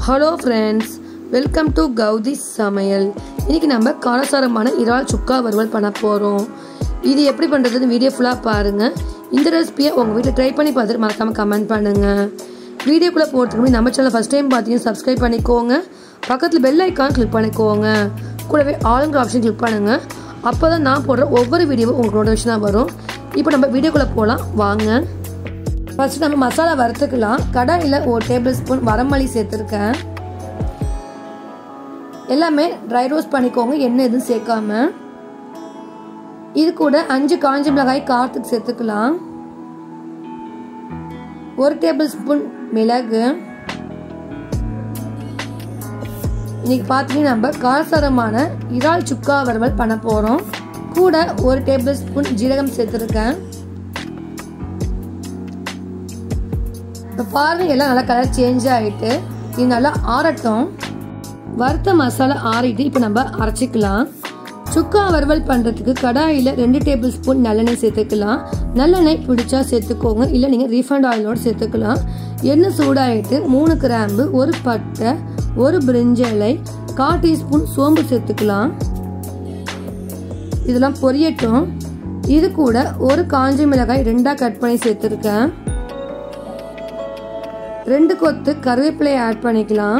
hello friends welcome to Gowthi Samayal இன்னைக்கு நம்ம காரசாரமான இறால் சுக்கா வறுவல் பண்ண போகிறோம் இது எப்படி பண்ணுறதுன்னு வீடியோ ஃபுல்லாக பாருங்கள் இந்த ரெசிபியை உங்கள் வீட்டில் ட்ரை பண்ணி பார்த்துட்டு மறக்காமல் கமெண்ட் பண்ணுங்கள் வீடியோக்குள்ளே போகிறதுக்கு முன்னாடி நம்ம சேனல் ஃபஸ்ட் டைம் பார்த்தீங்கன்னா சப்ஸ்கிரைப் பண்ணிக்கோங்க பக்கத்தில் பெல் ஐக்கான் கிளிக் பண்ணிக்கோங்க கூடவே ஆளுங்கிற ஆப்ஷன் கிளிக் பண்ணுங்கள் அப்போ தான் நான் போடுற ஒவ்வொரு வீடியோவும் உங்களுக்கு நோட்டிஃபிகேஷனாக வரும் இப்போ நம்ம வீடியோக்குள்ளே போகலாம் வாங்க ஃபர்ஸ்ட் நம்ம மசாலா வறுத்துக்கலாம் கடாயில் ஒரு டேபிள் ஸ்பூன் வரமல்லி சேர்த்துருக்கேன் எல்லாமே ட்ரை ரோஸ்ட் பண்ணிக்கோங்க எண்ணெய் எதுவும் சேர்க்காம இது கூட அஞ்சு காஞ்ச மிளகாய் காரத்துக்கு சேர்த்துக்கலாம் ஒரு டேபிள் ஸ்பூன் மிளகு இன்னைக்கு பார்த்தீங்கன்னா நம்ம காரசாரமான இறால் சுக்கா வறுவல் பண்ண போகிறோம் கூட ஒரு டேபிள் ஸ்பூன் ஜீரகம் சேர்த்துருக்கேன் இப்போ பாருங்க எல்லாம் நல்லா கலர் சேஞ்ச் ஆகிட்டு இது நல்லா ஆறட்டும் வறுத்த மசாலா ஆறிட்டு இப்போ நம்ம அரைச்சிக்கலாம் சுக்கா வறுவல் பண்ணுறதுக்கு கடாயில் ரெண்டு டேபிள் ஸ்பூன் நல்லெண்ணெய் சேர்த்துக்கலாம் நல்லெண்ணெய் பிடிச்சா சேர்த்துக்கோங்க இல்லை நீங்கள் ரீஃபண்ட் ஆயிலோடு சேர்த்துக்கலாம் எண்ணெய் சூடாகிட்டு மூணு கிராம்பு ஒரு பட்டை ஒரு பிரிஞ்சலை கால் டீஸ்பூன் சோம்பு சேர்த்துக்கலாம் இதெல்லாம் பொரியட்டும் இது கூட ஒரு காஞ்ச மிளகாய் ரெண்டாக கட் பண்ணி சேர்த்துருக்கேன் ரெண்டு கொத்து கருவேப்பிலையை ஆட் பண்ணிக்கலாம்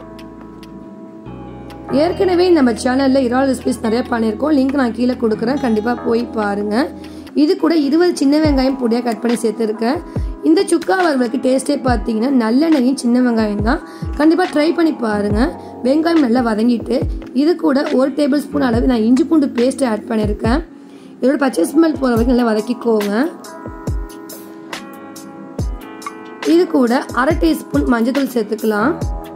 ஏற்கனவே நம்ம சேனலில் இறால் ரெசிபிஸ் நிறைய பண்ணியிருக்கோம் லிங்க் நான் கீழே கொடுக்குறேன் கண்டிப்பாக போய் பாருங்கள் இது கூட இருபது சின்ன வெங்காயம் பொடியாக கட் பண்ணி சேர்த்துருக்கேன் இந்த சுக்கா வறுவலுக்கு டேஸ்ட்டே பார்த்தீங்கன்னா நல்லெண்ணெயும் சின்ன வெங்காயம் தான் கண்டிப்பாக ட்ரை பண்ணி பாருங்கள் வெங்காயம் நல்லா வதங்கிட்டு இது கூட ஒரு டேபிள் ஸ்பூன் அளவு நான் இஞ்சி பூண்டு பேஸ்ட்டு ஆட் பண்ணியிருக்கேன் இதோட பச்சை ஸ்மெல் போகிற வரைக்கும் நல்லா வதக்கிக்கோங்க இது கூட அரை டீஸ்பூன் மஞ்சள் சேர்த்துக்கலாம்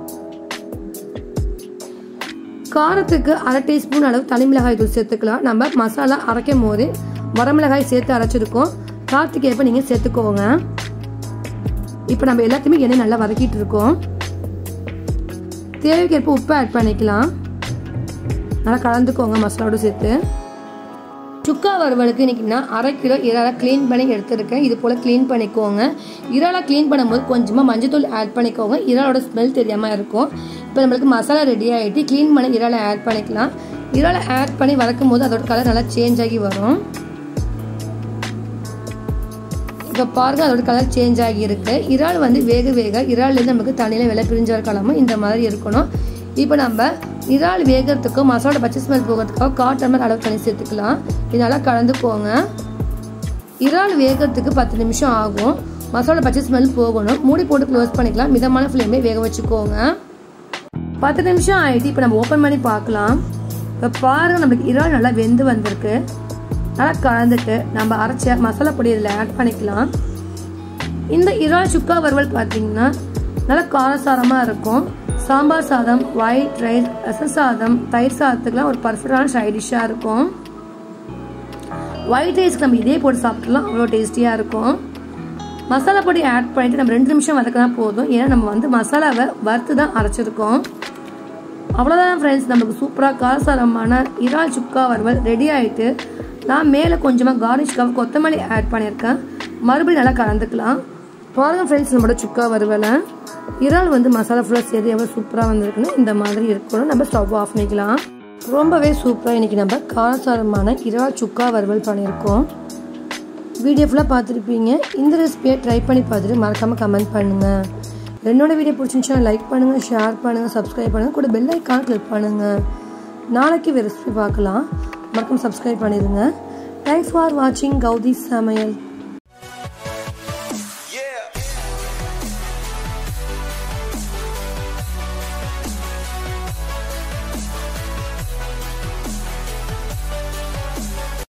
காரத்துக்கு அரை டீஸ்பூன் அளவு தனி மிளகாய் தூள் சேர்த்துக்கலாம் நம்ம மசாலா அரைக்கும் போது வரமிளகாய் சேர்த்து அரைச்சிருக்கோம் காரத்துக்கு ஏற்ப நீங்கள் சேர்த்துக்கோங்க இப்போ நம்ம எல்லாத்தையுமே எண்ணெய் நல்லா வதக்கிட்டு இருக்கோம் தேவைக்கேற்ப உப்பு ஆட் பண்ணிக்கலாம் நல்லா கலந்துக்கோங்க மசாலாவோட சேர்த்து சுக்கா வறுவலுக்கு இன்றைக்கி நான் அரை கிலோ இறாலை க்ளீன் பண்ணி எடுத்துருக்கேன் இது போல் க்ளீன் பண்ணிக்கோங்க இறாலை க்ளீன் பண்ணும்போது கொஞ்சமாக மஞ்சத்தூள் ஆட் பண்ணிக்கோங்க இறாலோட ஸ்மெல் தெரியாமல் இருக்கும் இப்போ நம்மளுக்கு மசாலா ரெடி ஆகிட்டு க்ளீன் பண்ணி இறாலை ஆட் பண்ணிக்கலாம் இறாலை ஆட் பண்ணி வதக்கும் போது அதோட கலர் நல்லா சேஞ்ச் ஆகி வரும் இப்போ பாருங்க அதோட கலர் சேஞ்ச் ஆகி இருக்கு இறால் வந்து வேக வேக இறால்லேருந்து நமக்கு தண்ணியில் விலை பிரிஞ்சு இருக்கலாம் இந்த மாதிரி இருக்கணும் இப்போ நம்ம இறால் வேகிறதுக்கும் மசாலோட பச்சை ஸ்மெல் போகிறதுக்காக காட்டமர் அளவு தண்ணி சேர்த்துக்கலாம் இது நல்லா கலந்துக்கோங்க இறால் வேகிறதுக்கு பத்து நிமிஷம் ஆகும் மசாலா பச்சை ஸ்மெல் போகணும் மூடி போட்டு க்ளோஸ் பண்ணிக்கலாம் மிதமான ஃப்ளேமே வேக வச்சுக்கோங்க பத்து நிமிஷம் ஆகிட்டு இப்போ நம்ம ஓப்பன் பண்ணி பார்க்கலாம் இப்போ பாருங்க நம்மளுக்கு இறால் நல்லா வெந்து வந்திருக்கு நல்லா கலந்துட்டு நம்ம அரைச்ச மசாலா பொடி இதில் ஆட் பண்ணிக்கலாம் இந்த இறால் சுக்கா வறுவல் பார்த்தீங்கன்னா நல்லா காரசாரமாக இருக்கும் சாம்பார் சாதம் ஒயிட் ரைஸ் ரசம் சாதம் தயிர் சாதத்துக்குலாம் ஒரு பர்ஃபெக்டான சைட் டிஷ்ஷாக இருக்கும் ஒயிட் ரைஸ்க்கு நம்ம இதே போட்டு சாப்பிட்லாம் அவ்வளோ டேஸ்டியாக இருக்கும் மசாலா பொடி ஆட் பண்ணிவிட்டு நம்ம ரெண்டு நிமிஷம் வதக்கினா போதும் ஏன்னா நம்ம வந்து மசாலாவை வறுத்து தான் அரைச்சிருக்கோம் அவ்வளோதான் ஃப்ரெண்ட்ஸ் நமக்கு சூப்பராக காரசாரமான இறால் சுக்கா வறுவல் ரெடி ஆகிட்டு நான் மேலே கொஞ்சமாக கார்னிஷ்காக கொத்தமல்லி ஆட் பண்ணியிருக்கேன் மறுபடியும் நல்லா கலந்துக்கலாம் பாருங்கள் ஃப்ரெண்ட்ஸ் நம்மளோட சுக்கா வறுவலை இறால் வந்து மசாலா ஃபுல்லாக சேர்த்து எவ்வளோ சூப்பராக வந்திருக்குன்னு இந்த மாதிரி இருக்கணும் நம்ம ஸ்டவ் ஆஃப் பண்ணிக்கலாம் ரொம்பவே சூப்பராக இன்றைக்கி நம்ம காரசாரமான இறால் சுக்கா வறுவல் பண்ணியிருக்கோம் வீடியோ ஃபுல்லாக பார்த்துருப்பீங்க இந்த ரெசிபியை ட்ரை பண்ணி பார்த்துட்டு மறக்காமல் கமெண்ட் பண்ணுங்கள் என்னோட வீடியோ பிடிச்சிருந்துச்சுன்னா லைக் பண்ணுங்கள் ஷேர் பண்ணுங்கள் சப்ஸ்கிரைப் பண்ணுங்கள் கூட பெல் ஐக்கான் கிளிக் பண்ணுங்கள் நாளைக்கு ரெசிபி பார்க்கலாம் மறக்காம சப்ஸ்கிரைப் பண்ணிடுங்க தேங்க்ஸ் ஃபார் வாட்சிங் கௌதி சமையல்